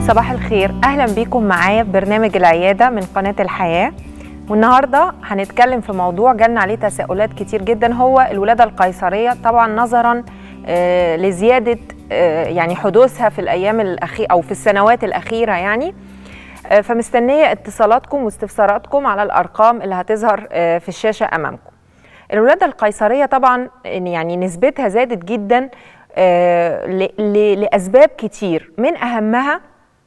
صباح الخير اهلا بيكم معايا في برنامج العياده من قناه الحياه والنهارده هنتكلم في موضوع جالنا عليه تساؤلات كتير جدا هو الولاده القيصريه طبعا نظرا آه، لزياده آه، يعني حدوثها في الايام الاخيره او في السنوات الاخيره يعني آه، فمستنيه اتصالاتكم واستفساراتكم على الارقام اللي هتظهر آه، في الشاشه امامكم الولاده القيصريه طبعا يعني نسبتها زادت جدا آه، ل- ل- لاسباب كتير من اهمها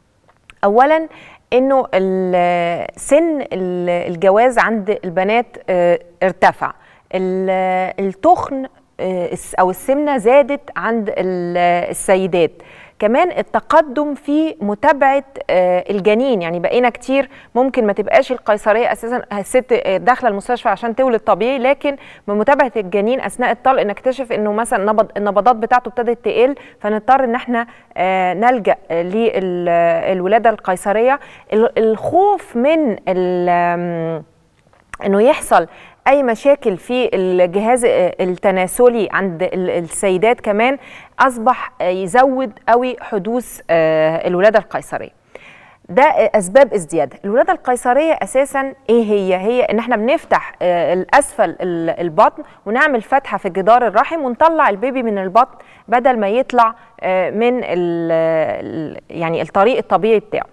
اولا انه ال- سن ال- الجواز عند البنات آه، ارتفع ال- التخن آه، الس- او السمنه زادت عند ال- السيدات كمان التقدم في متابعه آه، الجنين يعني بقينا كتير ممكن ما تبقاش القيصريه اساسا الست آه، داخله المستشفى عشان تولد طبيعي لكن بمتابعه الجنين اثناء الطلق نكتشف انه مثلا نبض النبضات بتاعته ابتدت تقل فنضطر ان احنا آه، نلجا للولاده القيصريه ال- الخوف من ال- آم، انه يحصل اي مشاكل في الجهاز التناسلي عند ال- السيدات كمان اصبح يزود قوي حدوث آه، الولاده القيصريه ده اسباب ازديادها الولاده القيصريه اساسا ايه هي هي ان احنا بنفتح آه، الاسفل ال- البطن ونعمل فتحه في جدار الرحم ونطلع البيبي من البطن بدل ما يطلع آه، من ال- ال- يعني الطريق الطبيعي بتاعه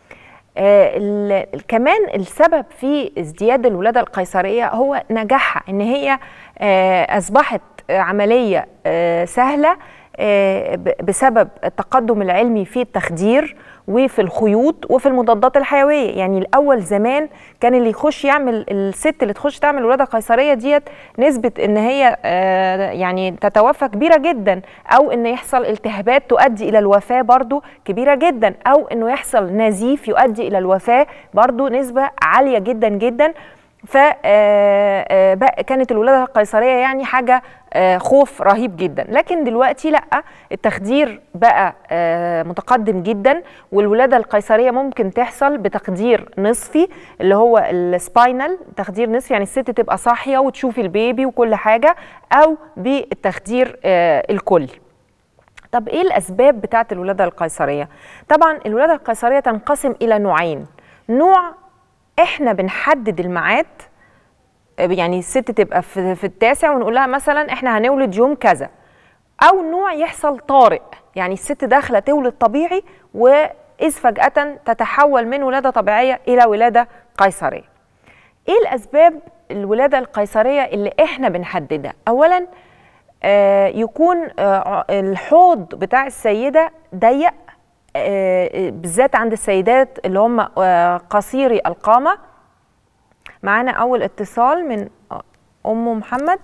آه، ال- ال- كمان السبب في ازدياد الولاده القيصريه هو نجاحها ان هي آه، اصبحت عمليه آه، سهله آه، ب- بسبب التقدم العلمي في التخدير وفي الخيوط وفي المضادات الحيويه يعني الاول زمان كان اللي يخش يعمل الست اللي تخش تعمل ولاده قيصريه ديت نسبه ان هي آه، يعني تتوفى كبيره جدا او ان يحصل التهابات تؤدي الى الوفاه برضو كبيره جدا او انه يحصل نزيف يؤدي الى الوفاه برضو نسبه عاليه جدا جدا فكانت الولاده القيصريه يعني حاجه آه، خوف رهيب جدا لكن دلوقتي لا التخدير بقى آه، متقدم جدا والولاده القيصريه ممكن تحصل بتخدير نصفي اللي هو السباينال تخدير نصفي يعني الست تبقى صاحيه وتشوف البيبي وكل حاجه او بالتخدير آه، الكلي طب ايه الاسباب بتاعه الولاده القيصريه طبعا الولاده القيصريه تنقسم الى نوعين نوع احنا بنحدد الميعاد يعني الست تبقى في, في التاسع ونقول لها مثلا احنا هنولد يوم كذا او نوع يحصل طارئ يعني الست داخله تولد طبيعي واذ فجاه تتحول من ولاده طبيعيه الى ولاده قيصريه ايه الاسباب الولاده القيصريه اللي احنا بنحددها اولا آه، يكون آه، الحوض بتاع السيده ضيق آه، بالذات عند السيدات اللي هم آه، قصيري القامه معانا اول اتصال من ام محمد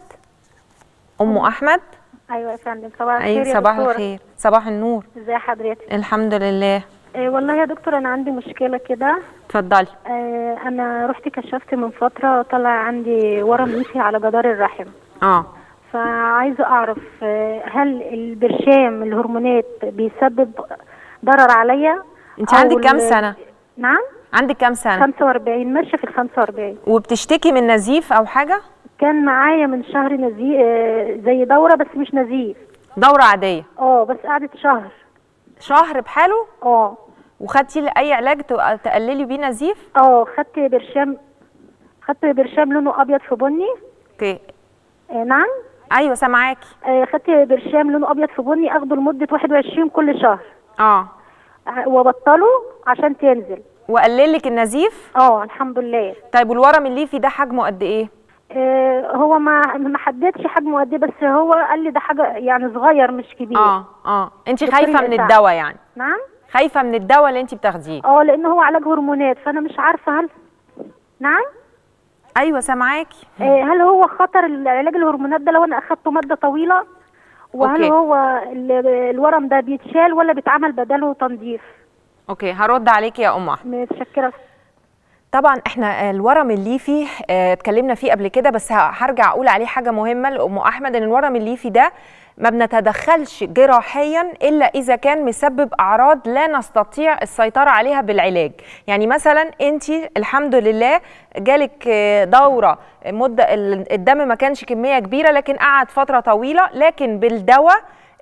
ام احمد ايوه يا فندم صباح الخير اي يا صباح دكتورة. الخير صباح النور ازي حضرتك الحمد لله إيه والله يا دكتور انا عندي مشكله كده اتفضلي إيه انا رحت كشفت من فتره طلع عندي ورم ليفي على جدار الرحم اه فعايزه اعرف إيه، هل البرشام الهرمونات بيسبب ضرر عليا انت أو عندك كام ال- سنه نعم عندك كام سنه 45 ماشيه في ال 45 وبتشتكي من نزيف او حاجه كان معايا من شهر نزيف زي دوره بس مش نزيف دوره عاديه اه بس قعدت شهر شهر بحاله اه وخدتي اي علاج تق- تقللي بيه نزيف اه خدت برشام خدت برشام لونه ابيض في بني اوكي آه نعم ايوه سامعاكي آه خدت برشام لونه ابيض في بني اخده لمده 21 كل شهر اه ع- وبطله عشان تنزل وقلل لك النزيف اه الحمد لله طيب والورم الليفي ده حجمه قد ايه آه هو ما ما حددش حجمه قد ايه بس هو قال لي ده حاجه يعني صغير مش كبير اه اه انت دكتور خايفه من الإسعاف. الدواء يعني نعم خايفه من الدواء اللي انت بتاخديه اه لان هو علاج هرمونات فانا مش عارفه هل نعم ايوه سامعاكي آه هل هو خطر العلاج الهرمونات ده لو انا اخدته مده طويله وهل أوكي. هو ال- الورم ده بيتشال ولا بيتعمل بداله تنظيف اوكي هرد عليكي يا ام احمد متشكره طبعا احنا الورم الليفي اه، اتكلمنا فيه قبل كده بس ه- هرجع اقول عليه حاجه مهمه لام احمد ان الورم الليفي ده ما بنتدخلش جراحيا الا اذا كان مسبب اعراض لا نستطيع السيطره عليها بالعلاج يعني مثلا انت الحمد لله جالك اه، دوره مده ال- الدم ما كانش كميه كبيره لكن قعد فتره طويله لكن بالدواء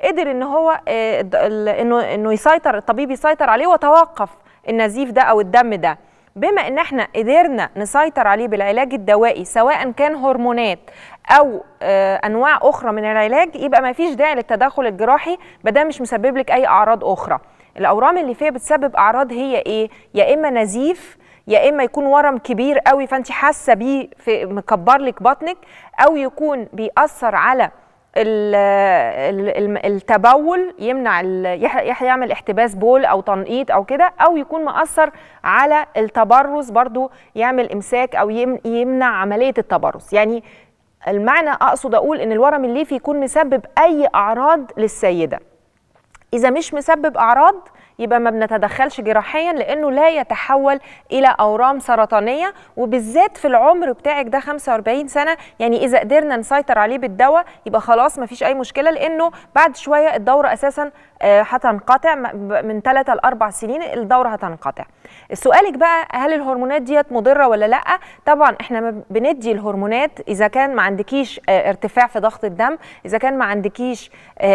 قدر ان هو آه، د- ال- انه انه يسيطر الطبيب يسيطر عليه وتوقف النزيف ده او الدم ده بما ان احنا قدرنا نسيطر عليه بالعلاج الدوائي سواء كان هرمونات او آه، انواع اخرى من العلاج يبقى ما فيش داعي للتدخل الجراحي ما دام مش مسبب لك اي اعراض اخرى الاورام اللي فيها بتسبب اعراض هي ايه يا اما نزيف يا اما يكون ورم كبير قوي فانت حاسه بيه في مكبر لك بطنك او يكون بيأثر على ال- ال- الم- التبول يمنع ال- يح- يح- يعمل احتباس بول او تنقيط او كده او يكون مأثر على التبرز برضو يعمل امساك او يم- يمنع عمليه التبرز يعني المعنى اقصد اقول ان الورم الليفي يكون مسبب اي اعراض للسيده اذا مش مسبب اعراض يبقى ما بنتدخلش جراحيا لانه لا يتحول الى اورام سرطانيه وبالذات في العمر بتاعك ده 45 سنه يعني اذا قدرنا نسيطر عليه بالدواء يبقى خلاص ما فيش اي مشكله لانه بعد شويه الدوره اساسا آه، هتنقطع م- من 3 ل 4 سنين الدوره هتنقطع سؤالك بقى هل الهرمونات ديت مضره ولا لا طبعا احنا ما بندي الهرمونات اذا كان ما عندكيش آه، ارتفاع في ضغط الدم اذا كان ما عندكيش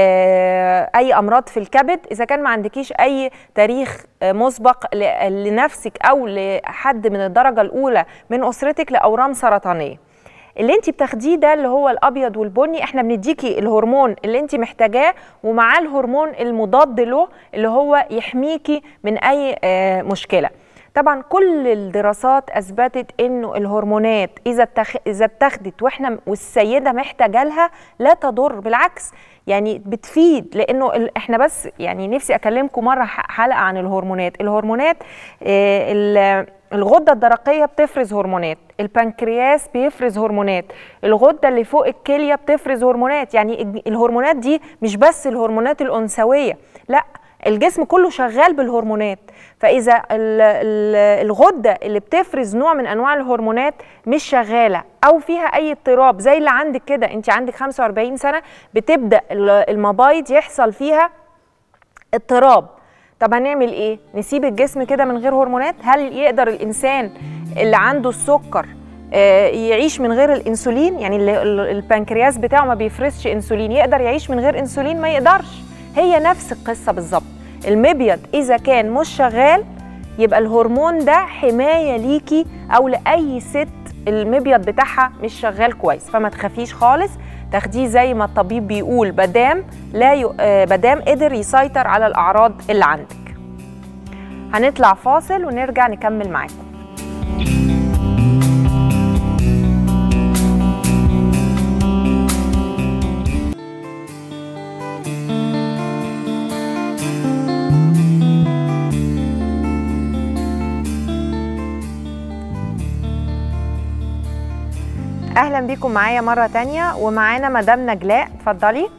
آه، اي امراض في الكبد اذا كان ما عندكيش اي تاريخ آه، مسبق ل- لنفسك او لحد من الدرجه الاولى من اسرتك لاورام سرطانيه اللي انت بتاخديه ده اللي هو الابيض والبني احنا بنديكي الهرمون اللي انت محتاجاه ومعاه الهرمون المضاد له اللي هو يحميكي من اي آه، مشكله طبعا كل الدراسات اثبتت انه الهرمونات اذا اتخ... اذا اتخذت واحنا والسيده محتاجه لها لا تضر بالعكس يعني بتفيد لانه ال... احنا بس يعني نفسي اكلمكم مره ح- حلقه عن الهرمونات الهرمونات آه، ال... الغده الدرقيه بتفرز هرمونات البنكرياس بيفرز هرمونات الغده اللي فوق الكليه بتفرز هرمونات يعني الج- الهرمونات دي مش بس الهرمونات الانثويه لا الجسم كله شغال بالهرمونات فاذا ال- ال- الغده اللي بتفرز نوع من انواع الهرمونات مش شغاله او فيها اي اضطراب زي اللي عندك كده انت عندك 45 سنه بتبدا ال- المبايض يحصل فيها اضطراب طب هنعمل ايه نسيب الجسم كده من غير هرمونات هل يقدر الانسان اللي عنده السكر آه، يعيش من غير الانسولين يعني اللي ال- البنكرياس بتاعه ما بيفرزش انسولين يقدر يعيش من غير انسولين ما يقدرش هي نفس القصه بالظبط المبيض اذا كان مش شغال يبقى الهرمون ده حمايه ليكي او لاي ست المبيض بتاعها مش شغال كويس فما تخافيش خالص تاخديه زي ما الطبيب بيقول بدام لا ي... آه، بدام قدر يسيطر على الاعراض اللي عندك هنطلع فاصل ونرجع نكمل معاكم اهلا بيكم معايا مره تانية ومعانا مدام نجلاء اتفضلي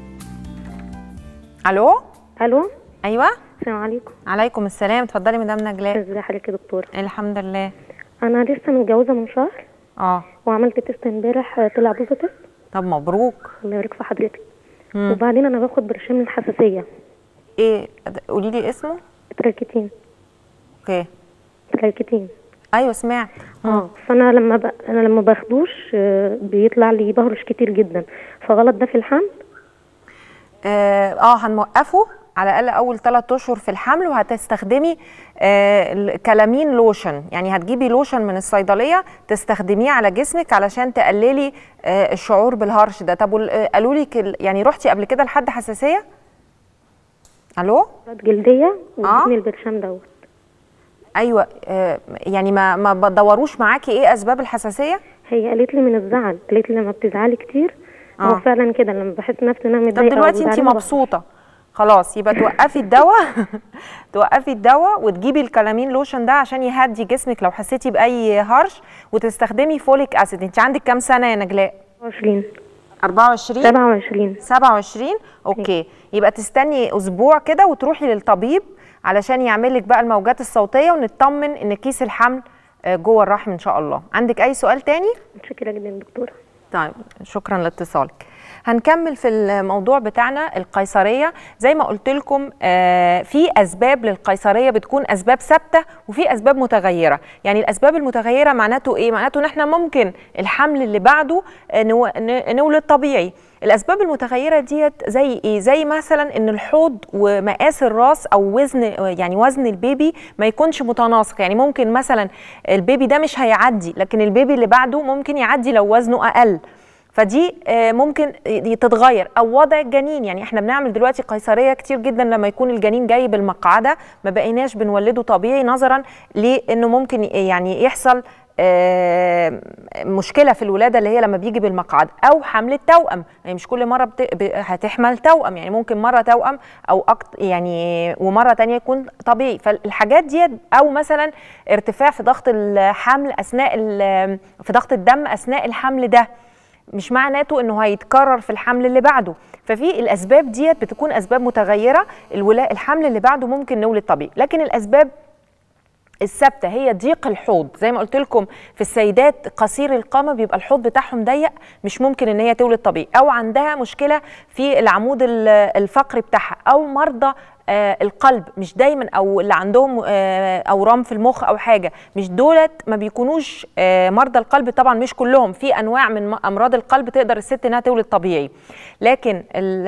الو الو ايوه السلام عليكم عليكم السلام اتفضلي مدام نجلاء ازي حضرتك يا دكتوره الحمد لله انا لسه متجوزه من شهر اه وعملت تيست امبارح آه، طلع بوزيتيف طب مبروك الله يبارك في حضرتك مم. وبعدين انا باخد برشام الحساسيه ايه قولي لي اسمه تراكيتين اوكي تراكيتين ايوه سمعت اه فانا لما ب... انا لما باخدوش آه، بيطلع لي بهرش كتير جدا فغلط ده في الحمل اه آه، هنوقفه على الاقل اول ثلاث اشهر في الحمل وهتستخدمي آه الكلامين لوشن يعني هتجيبي لوشن من الصيدليه تستخدميه على جسمك علشان تقللي آه الشعور بالهرش ده طب وال- آه، قالوا لك ال- يعني رحتي قبل كده لحد حساسيه الو جلديه آه. وادتني البرشام دوت ايوه آه يعني ما ما بدوروش معاكي ايه اسباب الحساسيه هي قالت لي من الزعل قالت لي لما بتزعلي كتير آه. هو فعلا كده لما بحس نفسي ان انا طب متضايقه دلوقتي انت وزعلانة بخ- مبسوطه خلاص يبقى توقفي الدواء توقفي الدواء وتجيبي الكلامين لوشن ده عشان يهدي جسمك لو حسيتي باي هرش وتستخدمي فوليك اسيد انت عندك كام سنه يا نجلاء 24 24 27 27 اوكي يبقى تستني اسبوع كده وتروحي للطبيب علشان يعمل لك بقى الموجات الصوتيه ونطمن ان كيس الحمل آه، جوه الرحم ان شاء الله عندك اي سؤال تاني متشكره جدا دكتوره طيب شكرا لاتصالك هنكمل في الموضوع بتاعنا القيصريه زي ما قلت لكم آه، في اسباب للقيصريه بتكون اسباب ثابته وفي اسباب متغيره يعني الاسباب المتغيره معناته ايه معناته ان احنا ممكن الحمل اللي بعده آه، نو- ن- نولد طبيعي الاسباب المتغيره ديت زي ايه زي مثلا ان الحوض ومقاس الراس او وزن يعني وزن البيبي ما يكونش متناسق يعني ممكن مثلا البيبي ده مش هيعدي لكن البيبي اللي بعده ممكن يعدي لو وزنه اقل فدي آه، ممكن ي- تتغير او وضع الجنين يعني احنا بنعمل دلوقتي قيصريه كتير جدا لما يكون الجنين جاي بالمقعده ما بقيناش بنولده طبيعي نظرا لانه ممكن ي- يعني يحصل آه، مشكله في الولاده اللي هي لما بيجي بالمقعد او حمل التوأم يعني مش كل مره بت... ب... هتحمل توأم يعني ممكن مره توأم او أكت... يعني ومره تانية يكون طبيعي فالحاجات دي او مثلا ارتفاع في ضغط الحمل اثناء ال... في ضغط الدم اثناء الحمل ده مش معناته انه هيتكرر في الحمل اللي بعده ففي الاسباب ديت بتكون اسباب متغيره الولا... الحمل اللي بعده ممكن نولد طبيعي لكن الاسباب الثابته هي ضيق الحوض زي ما قلت لكم في السيدات قصير القامه بيبقى الحوض بتاعهم ضيق مش ممكن ان هي تولد طبيعي او عندها مشكله في العمود ال- الفقري بتاعها او مرضى آه، القلب مش دايما او اللي عندهم آه، اورام في المخ او حاجه مش دولت ما بيكونوش آه، مرضى القلب طبعا مش كلهم في انواع من م- امراض القلب تقدر الست انها تولد طبيعي لكن ال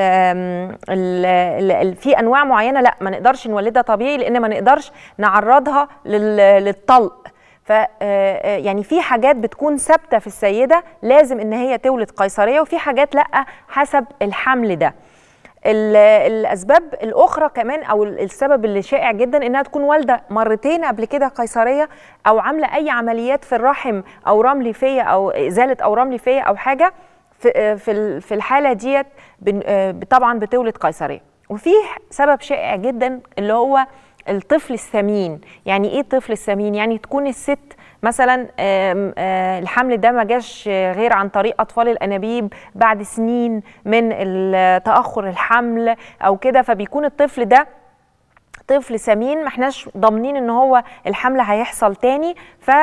ال ال ال في انواع معينه لا ما نقدرش نولدها طبيعي لان ما نقدرش نعرضها لل- للطلق ف آه، يعني في حاجات بتكون ثابته في السيده لازم ان هي تولد قيصريه وفي حاجات لا حسب الحمل ده ال- الاسباب الاخرى كمان او ال- السبب اللي شائع جدا انها تكون والده مرتين قبل كده قيصريه او عامله اي عمليات في الرحم اورام ليفيه او ازاله اورام ليفيه او حاجه في في ال- في الحاله ديت بن- آه، طبعا بتولد قيصريه وفي سبب شائع جدا اللي هو الطفل السمين يعني ايه الطفل السمين يعني تكون الست مثلا آم، آه، الحمل ده ما جاش غير عن طريق اطفال الانابيب بعد سنين من ال- تاخر الحمل او كده فبيكون الطفل ده طفل سمين ما احناش ضامنين ان هو الحمل هيحصل تاني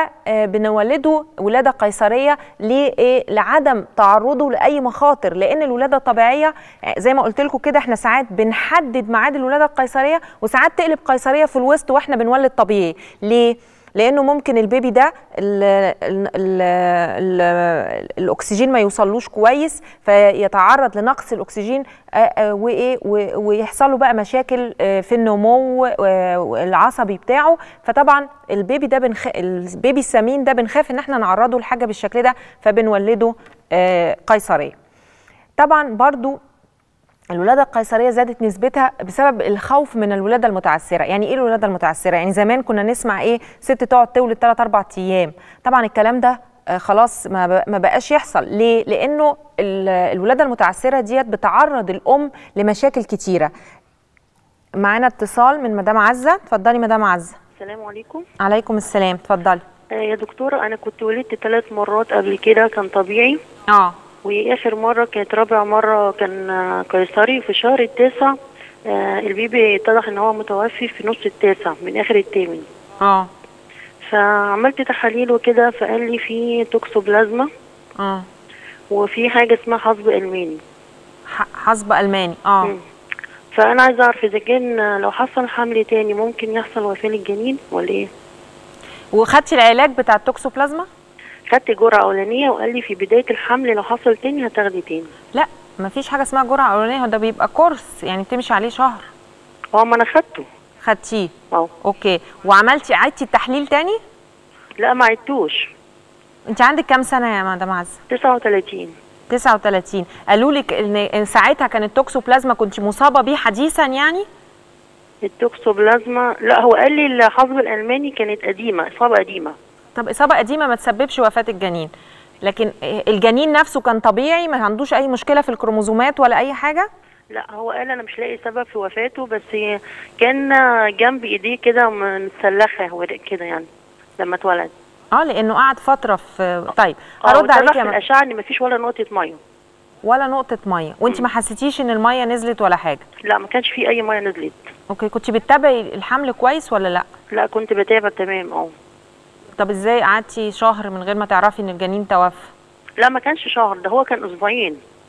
فبنولده ولاده قيصريه لإيه؟ لعدم تعرضه لاي مخاطر لان الولاده الطبيعيه آه، زي ما قلت لكم كده احنا ساعات بنحدد ميعاد الولاده القيصريه وساعات تقلب قيصريه في الوسط واحنا بنولد طبيعي ليه لانه ممكن البيبي ده ال ال ال ال الاكسجين ما يوصلوش كويس فيتعرض لنقص الاكسجين آه، آه، وايه و- ويحصل له بقى مشاكل آه، في النمو آه، العصبي بتاعه فطبعا البيبي ده بنخ... البيبي السمين ده بنخاف ان احنا نعرضه لحاجه بالشكل ده فبنولده آه، قيصريه طبعا برضو الولاده القيصريه زادت نسبتها بسبب الخوف من الولاده المتعسره يعني ايه الولاده المتعسره يعني زمان كنا نسمع ايه ست تقعد تولد 3 4 ايام طبعا الكلام ده آه، خلاص ما ب- ما بقاش يحصل ليه لانه ال- الولاده المتعسره ديت بتعرض الام لمشاكل كتيره معانا اتصال من مدام عزه اتفضلي مدام عزه السلام عليكم عليكم السلام اتفضلي آه يا دكتورة أنا كنت ولدت ثلاث مرات قبل كده كان طبيعي اه وآخر مرة كانت رابع مرة كان آه، قيصري في شهر التاسع آه البيبي اتضح إن هو متوفي في نص التاسع من آخر الثامن اه فعملت تحاليل وكده فقال لي في توكسوبلازما اه وفي حاجة اسمها حصب ألماني ح- حصب الماني اه مم. فأنا عايزة أعرف إذا كان لو حصل حمل تاني ممكن يحصل وفاة للجنين ولا إيه؟ وخدتي العلاج بتاع التوكسوبلازما خدت جرعة أولانية وقال لي في بداية الحمل لو حصل تاني هتاخدي تاني لا مفيش حاجه اسمها جرعه اولانيه هو ده بيبقى كورس يعني بتمشي عليه شهر اه ما أنا خدته خدتيه اه اوكي وعملتي عدتي التحليل تاني لا ما عدتوش انت عندك كام سنه يا مدام عزه 39 39 قالوا لك ان إن ساعتها كان التوكسوبلازما كنت مصابه بيه حديثا يعني التوكسوبلازما لا هو قال لي الحصب الالماني كانت قديمه اصابه قديمه طب اصابه قديمه ما تسببش وفاه الجنين لكن الجنين نفسه كان طبيعي ما عندوش اي مشكله في الكروموزومات ولا اي حاجه لا هو قال انا مش لاقي سبب في وفاته بس كان جنب ايديه كده متسلخه ورق كده يعني لما اتولد اه لانه قعد فتره في طيب اه هرد واتضح عليك في يا م... الاشعه ان مفيش ولا نقطه ميه ولا نقطه ميه وانت ما حسيتيش ان الميه نزلت ولا حاجه لا ما كانش في اي ميه نزلت اوكي كنت بتتابعي الحمل كويس ولا لا لا كنت بتابع تمام اه طب ازاي قعدتي شهر من غير ما تعرفي ان الجنين توفى لا ما كانش شهر ده هو كان اسبوعين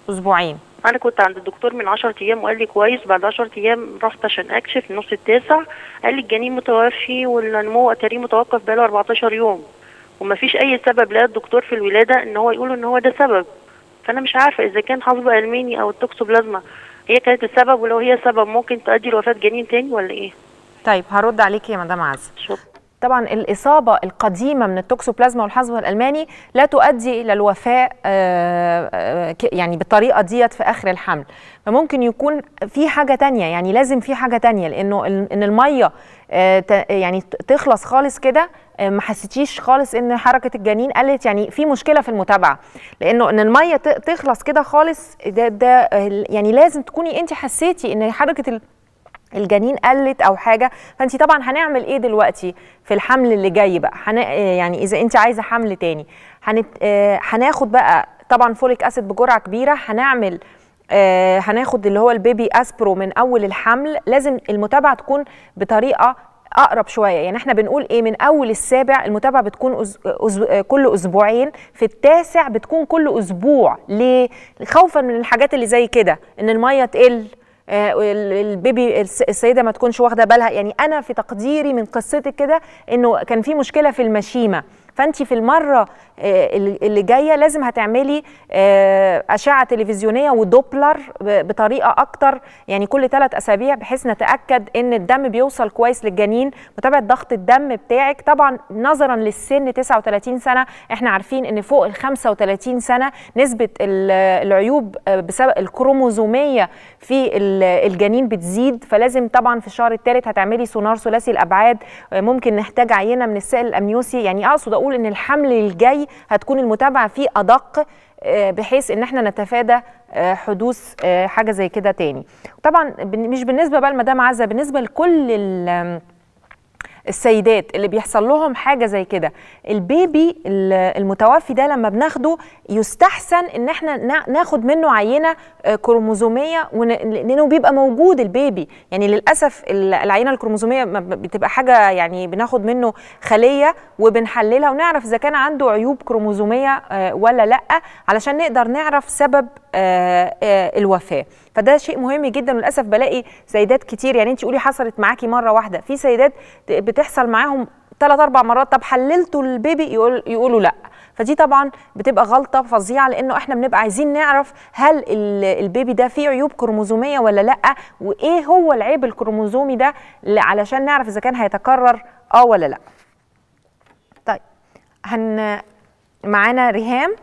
اسبوعين انا كنت عند الدكتور من 10 ايام وقال لي كويس بعد 10 ايام رحت عشان اكشف النص التاسع قال لي الجنين متوفي والنمو اتاريه متوقف بقاله 14 يوم ومفيش اي سبب لا الدكتور في الولاده ان هو يقول ان هو ده سبب فانا مش عارفه اذا كان حصبة الماني او التوكسوبلازما هي كانت السبب ولو هي سبب ممكن تؤدي لوفاه جنين تاني ولا ايه طيب هرد عليكي يا مدام عزه شكرا طبعا الإصابة القديمة من التوكسوبلازما والحصبة الألماني لا تؤدي إلى الوفاة آه، آه، ك- يعني بالطريقة ديت في آخر الحمل فممكن يكون في حاجة تانية يعني لازم في حاجة تانية لأنه ال- إن المية آه، ت- يعني ت- تخلص خالص كده آه، ما حسيتيش خالص ان حركه الجنين قلت يعني في مشكله في المتابعه لانه ان الميه ت- تخلص كده خالص ده ده آه، يعني لازم تكوني انت حسيتي ان حركه ال- الجنين قلت او حاجه فانت طبعا هنعمل ايه دلوقتي في الحمل اللي جاي بقى هن... يعني اذا انت عايزه حمل تاني هنت... آه، هناخد بقى طبعا فوليك اسيد بجرعه كبيره هنعمل آه، هناخد اللي هو البيبي اسبرو من اول الحمل لازم المتابعه تكون بطريقه اقرب شويه يعني احنا بنقول ايه من اول السابع المتابعه بتكون أز... أز... كل اسبوعين في التاسع بتكون كل اسبوع ليه خوفا من الحاجات اللي زي كده ان الميه تقل آه، ال- البيبي الس- السيده ما تكونش واخده بالها يعني انا في تقديري من قصتك كده انه كان في مشكله في المشيمه فانت في المره آه، اللي اللي جايه لازم هتعملي آه، اشعه تلفزيونيه ودوبلر ب- بطريقه اكتر يعني كل ثلاث اسابيع بحيث نتاكد ان الدم بيوصل كويس للجنين متابعه ضغط الدم بتاعك طبعا نظرا للسن 39 سنه احنا عارفين ان فوق ال 35 سنه نسبه ال- العيوب آه، بسبب الكروموزوميه في ال- الجنين بتزيد فلازم طبعا في الشهر الثالث هتعملي سونار ثلاثي الابعاد آه، ممكن نحتاج عينه من السائل الامنيوسي يعني اقصد اقول ان الحمل الجاي هتكون المتابعه فيه ادق آه، بحيث ان احنا نتفادى آه، حدوث آه، حاجه زي كده تاني طبعا بن- مش بالنسبه بقى لمدام عزه بالنسبه لكل ال- السيدات اللي بيحصل لهم حاجه زي كده البيبي ال- المتوفي ده لما بناخده يستحسن ان احنا نا- ناخد منه عينه آه، كروموزوميه ون- لانه بيبقى موجود البيبي يعني للاسف ال- العينه الكروموزوميه ما ب- بتبقى حاجه يعني بناخد منه خليه وبنحللها ونعرف اذا كان عنده عيوب كروموزوميه آه، ولا لا علشان نقدر نعرف سبب آه، آه، الوفاه فده شيء مهم جدا وللاسف بلاقي سيدات كتير يعني انت قولي حصلت معاكي مره واحده في سيدات ت- بتحصل معاهم ثلاث اربع مرات طب حللتوا البيبي يقول يقولوا لا فدي طبعا بتبقى غلطه فظيعه لانه احنا بنبقى عايزين نعرف هل ال- البيبي ده فيه عيوب كروموزوميه ولا لا وايه هو العيب الكروموزومي ده ل- علشان نعرف اذا كان هيتكرر اه ولا لا طيب هن معانا ريهام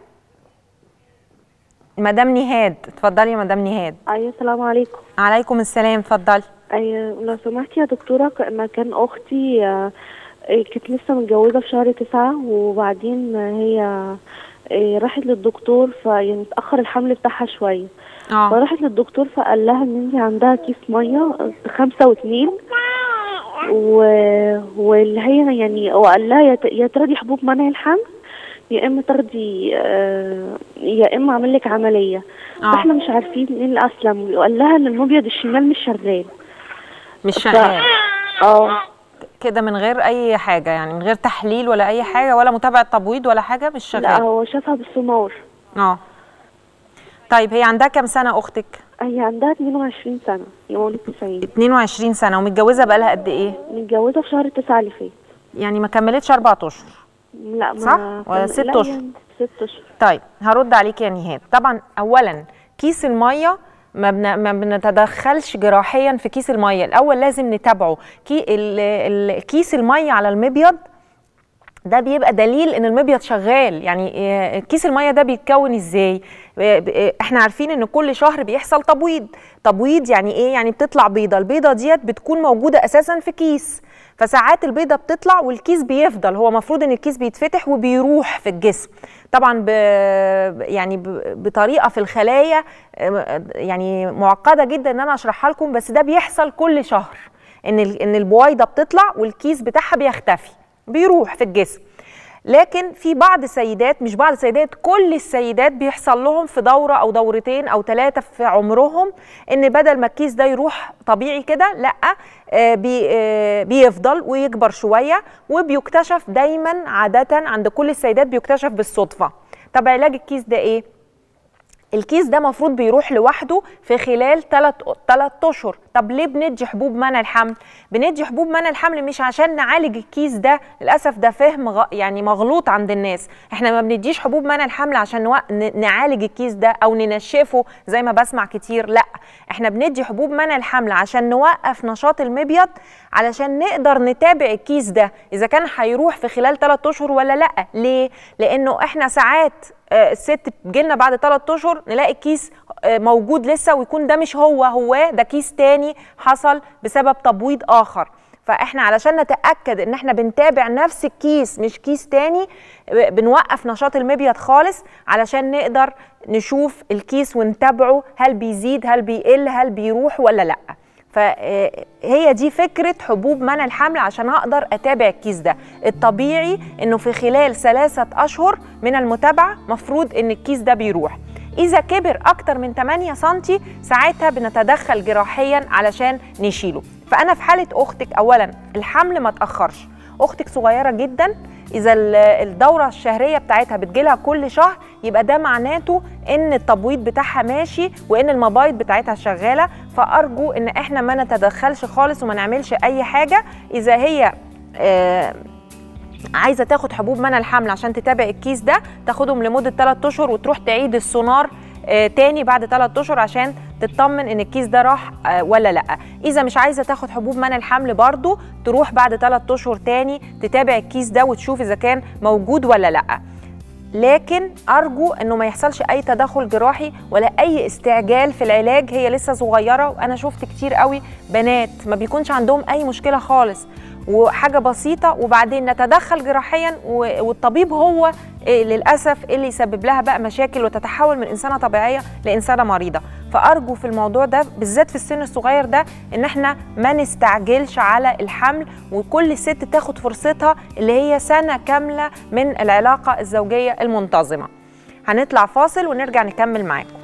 مدام نهاد اتفضلي يا مدام نهاد ايوه السلام عليكم عليكم السلام اتفضلي ايوه لو سمحتي يا دكتوره ك- ما كان اختي آه، آه، كانت لسه متجوزه في شهر تسعة وبعدين آه، هي آه، راحت للدكتور فيعني اتاخر الحمل بتاعها شويه اه فراحت للدكتور فقال لها ان انت عندها كيس ميه خمسة واتنين و... واللي هي يعني وقال لها يا ت- يا تاخدي حبوب منع الحمل يا اما تاخدي آه، يا اما اعمل لك عمليه آه. فاحنا مش عارفين ايه الاسلم وقال لها ان المبيض الشمال مش شغال مش شغال اه كده من غير اي حاجه يعني من غير تحليل ولا اي حاجه ولا متابعه تبويض ولا حاجه مش لا شغال هو شافها بالسونار اه طيب هي عندها كام سنه اختك هي عندها 22 سنه يا مولد 90 22 سنه ومتجوزه بقالها قد ايه متجوزه في شهر 9 اللي فات يعني ما كملتش اربع اشهر لا ما صح؟ ولا كان- ست لا، أشهر؟ يعني ست اشهر طيب هرد عليك يا نهاد طبعا اولا كيس الميه ما, بن... ما بنتدخلش جراحيا في كيس الميه الاول لازم نتابعه كي... ال... ال... كيس الميه على المبيض ده بيبقى دليل ان المبيض شغال يعني آه، كيس الميه ده بيتكون ازاي آه، ب- آه، احنا عارفين ان كل شهر بيحصل تبويض تبويض يعني ايه يعني بتطلع بيضه البيضه ديت بتكون موجوده اساسا في كيس فساعات البيضه بتطلع والكيس بيفضل هو المفروض ان الكيس بيتفتح وبيروح في الجسم طبعا ب يعني ب- بطريقه في الخلايا آه، يعني معقده جدا ان انا اشرحها لكم بس ده بيحصل كل شهر ان ال- ان البويضه بتطلع والكيس بتاعها بيختفي بيروح في الجسم لكن في بعض السيدات مش بعض السيدات كل السيدات بيحصل لهم في دوره او دورتين او ثلاثه في عمرهم ان بدل ما الكيس ده يروح طبيعي كده لا آه، بي آه، بيفضل ويكبر شويه وبيكتشف دايما عاده عند كل السيدات بيكتشف بالصدفه طب علاج الكيس ده ايه الكيس ده مفروض بيروح لوحده في خلال 3 3 اشهر طب ليه بندي حبوب منع الحمل بندي حبوب منع الحمل مش عشان نعالج الكيس ده للاسف ده فهم غ... يعني مغلوط عند الناس احنا ما بنديش حبوب منع الحمل عشان نو... ن... نعالج الكيس ده او ننشفه زي ما بسمع كتير لا احنا بندي حبوب منع الحمل عشان نوقف نشاط المبيض علشان نقدر نتابع الكيس ده اذا كان هيروح في خلال 3 اشهر ولا لا ليه لانه احنا ساعات آه، الست بتجيلنا بعد 3 اشهر نلاقي الكيس آه، موجود لسه ويكون ده مش هو هو ده كيس تاني حصل بسبب تبويض اخر فاحنا علشان نتاكد ان احنا بنتابع نفس الكيس مش كيس تاني آه، بنوقف نشاط المبيض خالص علشان نقدر نشوف الكيس ونتابعه هل بيزيد هل بيقل هل بيروح ولا لا فهي دي فكرة حبوب منع الحمل عشان أقدر أتابع الكيس ده الطبيعي إنه في خلال ثلاثة أشهر من المتابعة مفروض إن الكيس ده بيروح إذا كبر أكتر من 8 سنتي ساعتها بنتدخل جراحيا علشان نشيله فأنا في حالة أختك أولا الحمل ما تأخرش أختك صغيرة جدا إذا ال- الدورة الشهرية بتاعتها بتجيلها كل شهر يبقى ده معناته إن التبويض بتاعها ماشي وإن المبايض بتاعتها شغالة فأرجو إن إحنا ما نتدخلش خالص وما نعملش أي حاجة إذا هي آه عايزه تاخد حبوب منع الحمل عشان تتابع الكيس ده تاخدهم لمده 3 اشهر وتروح تعيد السونار آه، تاني بعد 3 اشهر عشان تطمن ان الكيس ده راح آه، ولا لا اذا مش عايزه تاخد حبوب منع الحمل برضو تروح بعد 3 اشهر تاني تتابع الكيس ده وتشوف اذا كان موجود ولا لا لكن ارجو انه ما يحصلش اي تدخل جراحي ولا اي استعجال في العلاج هي لسه صغيره وانا شفت كتير قوي بنات ما بيكونش عندهم اي مشكله خالص وحاجه بسيطه وبعدين نتدخل جراحيا و- والطبيب هو إيه للاسف اللي يسبب لها بقى مشاكل وتتحول من انسانه طبيعيه لانسانه مريضه فارجو في الموضوع ده بالذات في السن الصغير ده ان احنا ما نستعجلش على الحمل وكل ست تاخد فرصتها اللي هي سنه كامله من العلاقه الزوجيه المنتظمه هنطلع فاصل ونرجع نكمل معاكم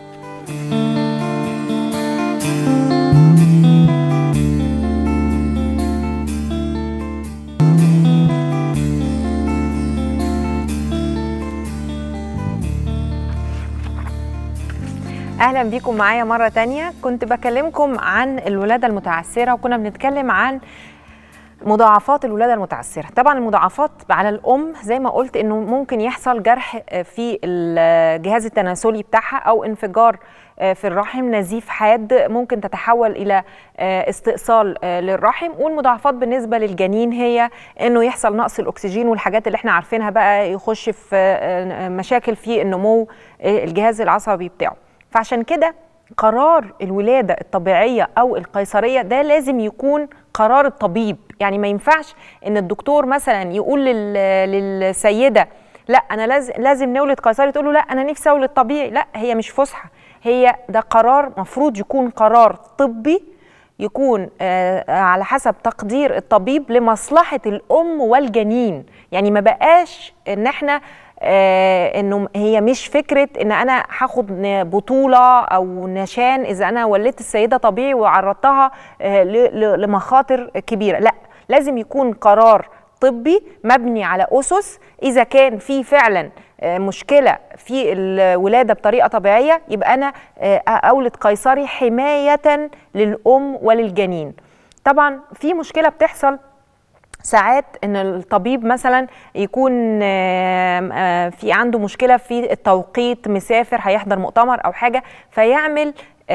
اهلا بيكم معايا مره تانية كنت بكلمكم عن الولاده المتعسره وكنا بنتكلم عن مضاعفات الولاده المتعسره طبعا المضاعفات على الام زي ما قلت انه ممكن يحصل جرح في الجهاز التناسلي بتاعها او انفجار في الرحم نزيف حاد ممكن تتحول الى استئصال للرحم والمضاعفات بالنسبه للجنين هي انه يحصل نقص الاكسجين والحاجات اللي احنا عارفينها بقى يخش في مشاكل في النمو الجهاز العصبي بتاعه فعشان كده قرار الولاده الطبيعيه او القيصريه ده لازم يكون قرار الطبيب يعني ما ينفعش ان الدكتور مثلا يقول لل... للسيده لا انا لازم لازم نولد قيصري تقول له لا انا نفسي اولد طبيعي لا هي مش فسحه هي ده قرار مفروض يكون قرار طبي يكون آه على حسب تقدير الطبيب لمصلحه الام والجنين يعني ما بقاش ان احنا آه انه هي مش فكره ان انا هاخد بطوله او نشان اذا انا ولدت السيده طبيعي وعرضتها آه لمخاطر كبيره لا لازم يكون قرار طبي مبني على اسس اذا كان في فعلا آه مشكله في الولاده بطريقه طبيعيه يبقى انا اولد قيصري حمايه للام وللجنين طبعا في مشكله بتحصل ساعات ان الطبيب مثلا يكون في عنده مشكله في التوقيت مسافر هيحضر مؤتمر او حاجه فيعمل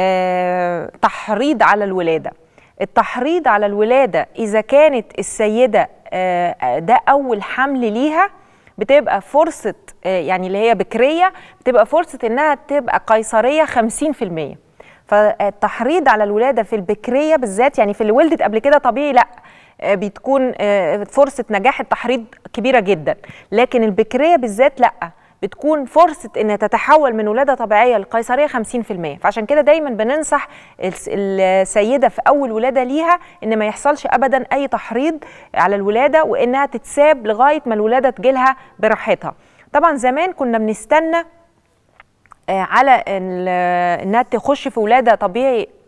تحريض على الولاده التحريض على الولاده اذا كانت السيده ده اول حمل ليها بتبقى فرصه يعني اللي هي بكريه بتبقى فرصه انها تبقى قيصريه 50% فالتحريض على الولاده في البكريه بالذات يعني في اللي ولدت قبل كده طبيعي لا بتكون فرصه نجاح التحريض كبيره جدا لكن البكريه بالذات لا بتكون فرصة ان تتحول من ولادة طبيعية لقيصرية 50% فعشان كده دايما بننصح السيدة في اول ولادة ليها ان ما يحصلش ابدا اي تحريض على الولادة وانها تتساب لغاية ما الولادة تجيلها براحتها طبعا زمان كنا بنستنى على انها تخش في ولاده طبيعي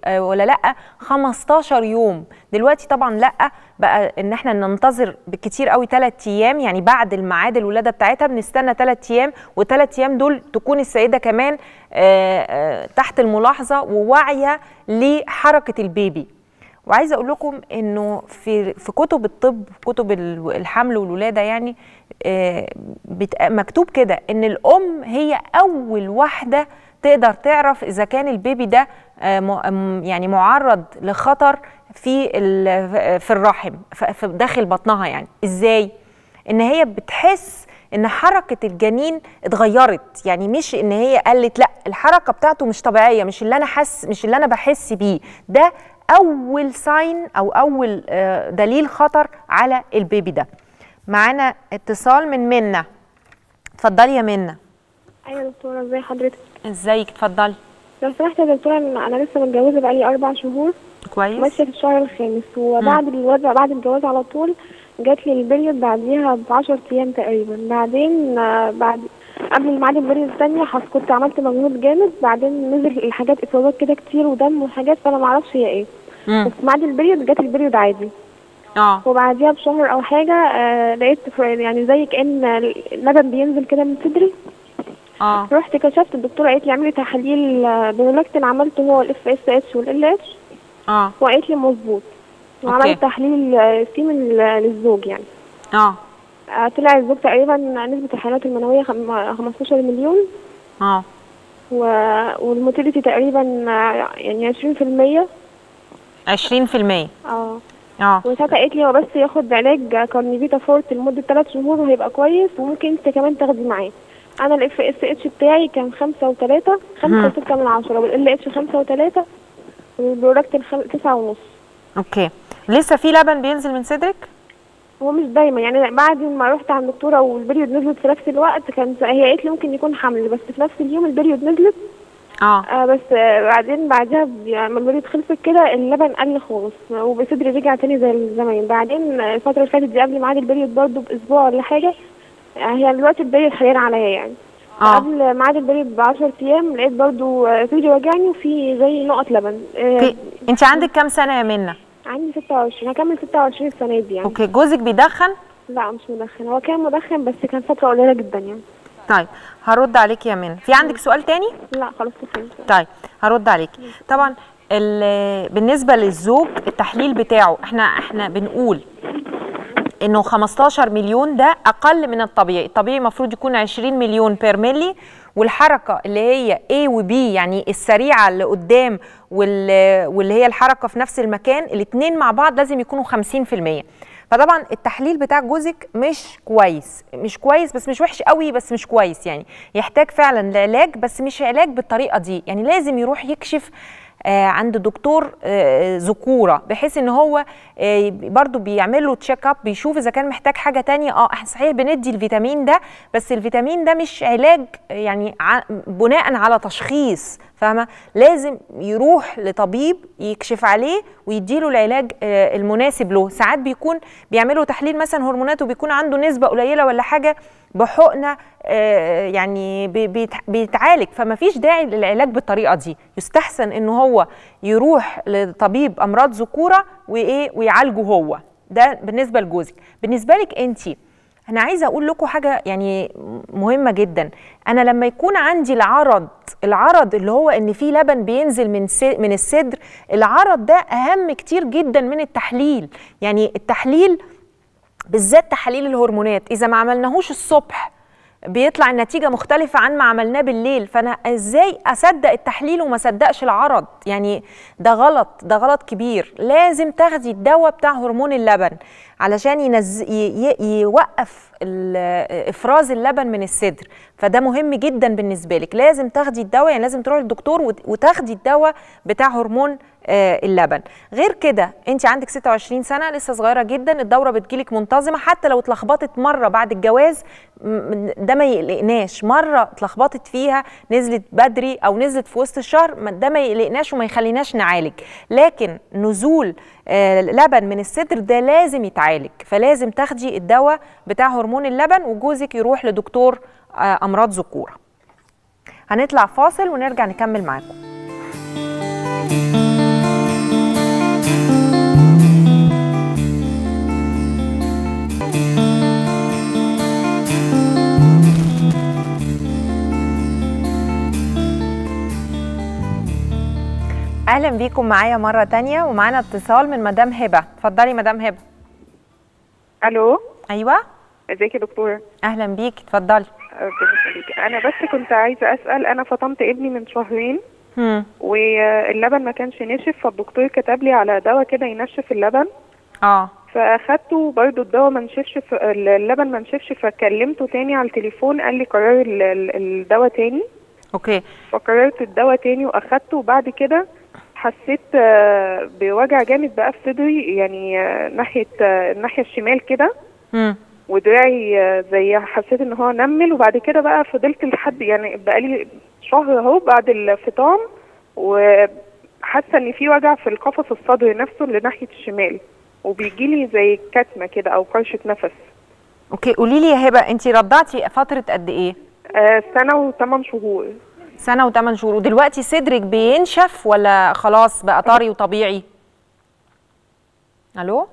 آه، ولا لا 15 يوم دلوقتي طبعا لا بقى ان احنا ننتظر بالكتير قوي 3 ايام يعني بعد الميعاد الولاده بتاعتها بنستنى 3 ايام وثلاث ايام دول تكون السيده كمان آه، آه، تحت الملاحظه وواعيه لحركه البيبي وعايزه اقول لكم انه في في كتب الطب كتب ال- الحمل والولاده يعني آه، بت- مكتوب كده ان الام هي اول واحده تقدر تعرف اذا كان البيبي ده آه، م- م- يعني معرض لخطر في ال- في الرحم ف- في داخل بطنها يعني ازاي ان هي بتحس ان حركه الجنين اتغيرت يعني مش ان هي قالت لا الحركه بتاعته مش طبيعيه مش اللي انا حس مش اللي انا بحس بيه ده اول ساين او اول آه، دليل خطر على البيبي ده معانا اتصال من منى اتفضلي يا منى ايوه يا دكتوره ازي حضرتك ازيك اتفضلي لو سمحت يا دكتوره إن انا لسه متجوزه بقالي اربع شهور كويس ماشيه في الشهر الخامس وبعد الجواز بعد الجواز على طول جات لي البريود بعديها ب 10 ايام تقريبا بعدين آه، بعد قبل الميعاد البريود الثانيه حس كنت عملت مجهود جامد بعدين نزل الحاجات اصابات كده كتير ودم وحاجات فانا ما اعرفش هي ايه مم. بس بعد البريود جات البريود عادي اه وبعديها بشهر او حاجه آه لقيت ف- يعني زي كان اللبن بينزل كده من صدري اه رحت كشفت الدكتوره قالت لي اعملي تحاليل آه، برولاكتين عملته هو الاف اس اتش والال اتش اه وقالت لي مظبوط أوكي. وعملت تحليل آه، سيمن لل- للزوج يعني اه آه، طلع الزوج تقريبا نسبة الحيوانات المنوية خم- 15 مليون اه و... والموتيليتي تقريبا آه، يعني 20% 20% اه اه وساعتها قالت لي هو بس ياخد علاج كارنيفيتا فورت لمدة 3 شهور وهيبقى كويس وممكن انت كمان تاخدي معاه انا الاف اس اتش بتاعي كان خمسة وتلاتة خمسة وستة من عشرة والال اتش خمسة وتلاتة والبرولاكتين خم... تسعة ونص اوكي لسه في لبن بينزل من صدرك هو مش دايما يعني بعد ما رحت عند الدكتوره والبريود نزلت في نفس الوقت كانت هي قالت لي ممكن يكون حمل بس في نفس اليوم البريود نزلت اه آه بس آه بعدين بعدها ب- يعني لما البريود خلصت كده اللبن قل خالص وصدري رجع تاني زي زمان بعدين آه، الفتره اللي فاتت دي قبل ميعاد البريود برضو باسبوع ولا حاجه آه هي دلوقتي البريود حيان عليا يعني اه قبل ميعاد البريود ب 10 ايام لقيت برضو آه، صدري وجعني وفي زي نقط لبن آه اوكي انت عندك كام سنه يا منى عندي 26 هكمل 26 السنه دي يعني اوكي جوزك بيدخن لا مش مدخن هو كان مدخن بس كان فتره قليله جدا يعني طيب هرد عليك يا منى في عندك سؤال تاني لا خلاص كفايه طيب هرد عليك طبعا ال- بالنسبه للزوج التحليل بتاعه احنا احنا بنقول انه 15 مليون ده اقل من الطبيعي الطبيعي المفروض يكون 20 مليون بير ملي والحركه اللي هي A و B يعني السريعه اللي قدام وال- واللي هي الحركه في نفس المكان الاثنين مع بعض لازم يكونوا 50% فطبعا التحليل بتاع جوزك مش كويس مش كويس بس مش وحش قوي بس مش كويس يعني يحتاج فعلا لعلاج بس مش علاج بالطريقه دي يعني لازم يروح يكشف آه، عند دكتور آه، ذكوره بحيث ان هو آه، برضو بيعمل له تشيك اب بيشوف اذا كان محتاج حاجه تانية اه احنا صحيح بندي الفيتامين ده بس الفيتامين ده مش علاج آه، يعني ع- بناء على تشخيص فاهمه لازم يروح لطبيب يكشف عليه ويديله العلاج آه، المناسب له ساعات بيكون بيعملوا تحليل مثلا هرمونات وبيكون عنده نسبه قليله ولا حاجه بحقنه آه، يعني بي- بيت- بيتعالج فما فيش داعي للعلاج بالطريقه دي يستحسن ان هو يروح لطبيب امراض ذكوره وايه ويعالجه هو ده بالنسبه لجوزك بالنسبه لك انت انا عايزه اقول لكم حاجه يعني مهمه جدا انا لما يكون عندي العرض العرض اللي هو ان في لبن بينزل من س- من الصدر العرض ده اهم كتير جدا من التحليل يعني التحليل بالذات تحاليل الهرمونات اذا ما عملناهوش الصبح بيطلع النتيجه مختلفه عن ما عملناه بالليل فانا ازاي اصدق التحليل وما صدقش العرض يعني ده غلط ده غلط كبير لازم تاخدي الدواء بتاع هرمون اللبن علشان ينز... ي... ي... يوقف ال- افراز اللبن من الصدر فده مهم جدا بالنسبه لك لازم تاخدي الدواء يعني لازم تروحي للدكتور وت- وتاخدي الدواء بتاع هرمون آه، اللبن غير كده انت عندك 26 سنه لسه صغيره جدا الدوره بتجيلك منتظمه حتى لو اتلخبطت مره بعد الجواز م- ده ما يقلقناش مره اتلخبطت فيها نزلت بدري او نزلت في وسط الشهر ما- ده ما يقلقناش وما يخليناش نعالج لكن نزول آه، لبن من الصدر ده لازم يتعالج فلازم تاخدي الدواء بتاع هرمون اللبن وجوزك يروح لدكتور آه، امراض ذكوره هنطلع فاصل ونرجع نكمل معاكم اهلا بيكم معايا مره تانية ومعانا اتصال من مدام هبه اتفضلي مدام هبه الو ايوه ازيك يا دكتوره اهلا بيكي اتفضلي ربنا يخليك انا بس كنت عايزه اسال انا فطمت ابني من شهرين هم. واللبن ما كانش نشف فالدكتور كتب لي على دواء كده ينشف اللبن اه فاخدته برضه الدواء ما نشفش ف- اللبن ما نشفش فكلمته تاني على التليفون قال لي قرري ال- ال- الدواء تاني اوكي فقررت الدواء تاني واخدته وبعد كده حسيت آه، بوجع جامد بقى في صدري يعني آه، ناحيه آه، الناحيه الشمال كده هم. ودراعي آه، زي حسيت ان هو نمل وبعد كده بقى فضلت لحد يعني بقالي شهر اهو بعد الفطام وحاسه ان في وجع في القفص الصدري نفسه اللي ناحيه الشمال وبيجي لي زي كتمه كده او قرشه نفس اوكي قولي لي يا هبه انت رضعتي فتره قد ايه آه، سنه وثمان شهور سنه وثمان شهور ودلوقتي صدرك بينشف ولا خلاص بقى طري وطبيعي الو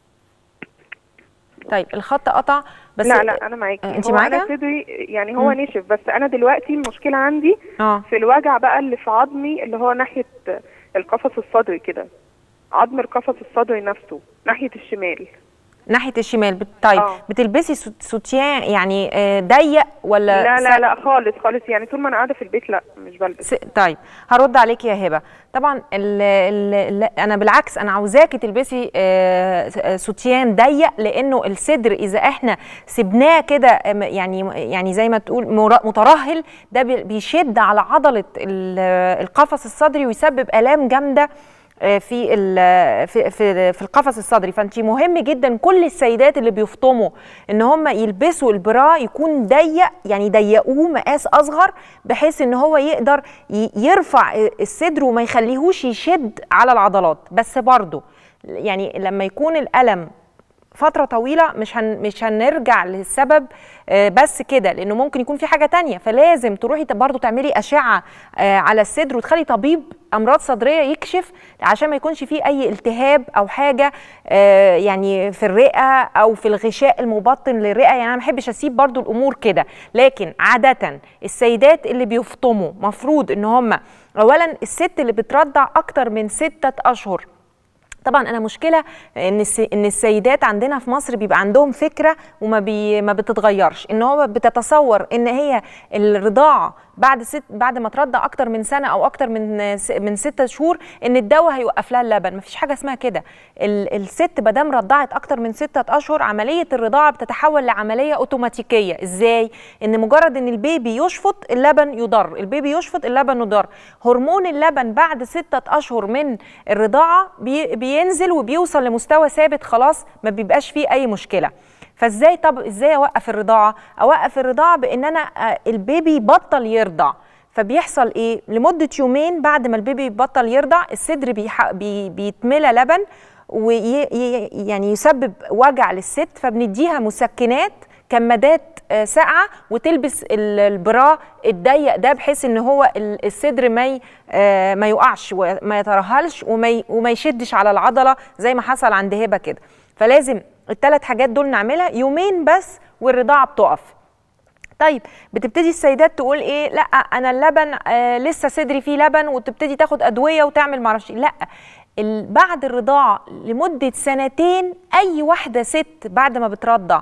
طيب الخط قطع بس لا لا انا معاكي آه، انت هو معايا؟ انا صدري يعني هو نشف بس انا دلوقتي المشكله عندي اه في الوجع بقى اللي في عظمي اللي هو ناحيه القفص الصدري كده عظم القفص الصدري نفسه ناحيه الشمال ناحيه الشمال بت- طيب آه. بتلبسي سوت- سوتيان يعني آه، ضيق ولا لا س- لا لا خالص خالص يعني طول ما انا قاعده في البيت لا مش بلبس س... طيب هرد عليك يا هبه طبعا ال... ال... ال... انا بالعكس انا عاوزاكي تلبسي آه، س- آه، سوتيان ضيق لانه الصدر اذا احنا سبناه كده آم، يعني يعني زي ما تقول مر- مترهل ده بي- بيشد على عضله ال- القفص الصدري ويسبب الام جامده آه، في ال- في في في القفص الصدري فانت مهم جدا كل السيدات اللي بيفطموا ان هم يلبسوا البرا يكون ضيق يعني يضيقوه مقاس اصغر بحيث ان هو يقدر ي- يرفع الصدر وما يخليهوش يشد على العضلات بس برضه يعني لما يكون الالم فتره طويله مش هن مش هنرجع للسبب آه، بس كده لانه ممكن يكون في حاجه تانية فلازم تروحي برضه تعملي اشعه آه، على الصدر وتخلي طبيب امراض صدريه يكشف عشان ما يكونش فيه اي التهاب او حاجه آه، يعني في الرئه او في الغشاء المبطن للرئه يعني انا ما بحبش اسيب برضه الامور كده لكن عاده السيدات اللي بيفطموا مفروض ان هم اولا الست اللي بترضع اكتر من ستة اشهر طبعا انا مشكله ان الس... ان السيدات عندنا في مصر بيبقى عندهم فكره وما بي... ما بتتغيرش ان هو بتتصور ان هي الرضاعه بعد ست بعد ما ترضع اكتر من سنه او اكتر من س... من ستة شهور ان الدواء هيوقف لها اللبن مفيش حاجه اسمها كده ال... الست ما دام رضعت اكتر من ستة اشهر عمليه الرضاعه بتتحول لعمليه اوتوماتيكيه ازاي ان مجرد ان البيبي يشفط اللبن يضر البيبي يشفط اللبن يضر هرمون اللبن بعد ستة اشهر من الرضاعه بي... بينزل وبيوصل لمستوى ثابت خلاص ما بيبقاش فيه اي مشكله فازاي طب ازاي اوقف الرضاعه اوقف الرضاعه بان انا آه، البيبي يبطل يرضع فبيحصل ايه لمده يومين بعد ما البيبي يبطل يرضع الصدر بيح... بي... بيتملى لبن وي... ي- يعني يسبب وجع للست فبنديها مسكنات كمادات آه، ساقعه وتلبس ال- البرا الضيق ده بحيث ان هو ال- الصدر ما ي- آه، ما يقعش وما يترهلش وما ي- وما يشدش على العضله زي ما حصل عند هبه كده فلازم الثلاث حاجات دول نعملها يومين بس والرضاعه بتقف طيب بتبتدي السيدات تقول ايه لا انا اللبن آه لسه صدري فيه لبن وتبتدي تاخد ادويه وتعمل معرفش إيه. لا ال- بعد الرضاعه لمده سنتين اي واحده ست بعد ما بترضع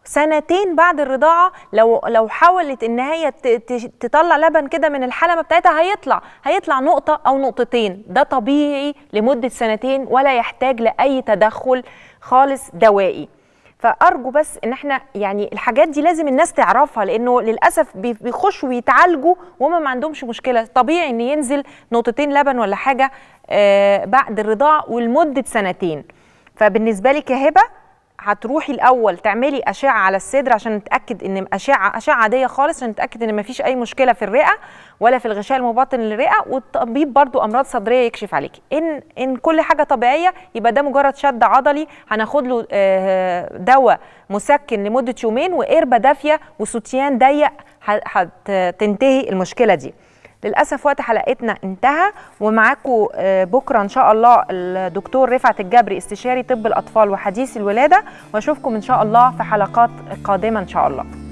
سنتين بعد الرضاعه لو لو حاولت ان هي ت- ت- تطلع لبن كده من الحلمه بتاعتها هيطلع هيطلع نقطه او نقطتين ده طبيعي لمده سنتين ولا يحتاج لاي تدخل خالص دوائي فارجو بس ان احنا يعني الحاجات دي لازم الناس تعرفها لانه للاسف بي- بيخشوا ويتعالجوا وهم ما عندهمش مشكله طبيعي ان ينزل نقطتين لبن ولا حاجه آه بعد الرضاعه ولمده سنتين فبالنسبه لك يا هبه هتروحي الاول تعملي اشعه على الصدر عشان نتاكد ان اشعه اشعه عاديه خالص عشان نتاكد ان مفيش اي مشكله في الرئه ولا في الغشاء المبطن للرئه والطبيب برضو امراض صدريه يكشف عليكي ان ان كل حاجه طبيعيه يبقى ده مجرد شد عضلي هناخد له آه، دواء مسكن لمده يومين وقربه دافيه وسوتيان ضيق هتنتهي المشكله دي للاسف وقت حلقتنا انتهى ومعاكم آه، بكره ان شاء الله الدكتور رفعت الجبري استشاري طب الاطفال وحديث الولاده واشوفكم ان شاء الله في حلقات قادمه ان شاء الله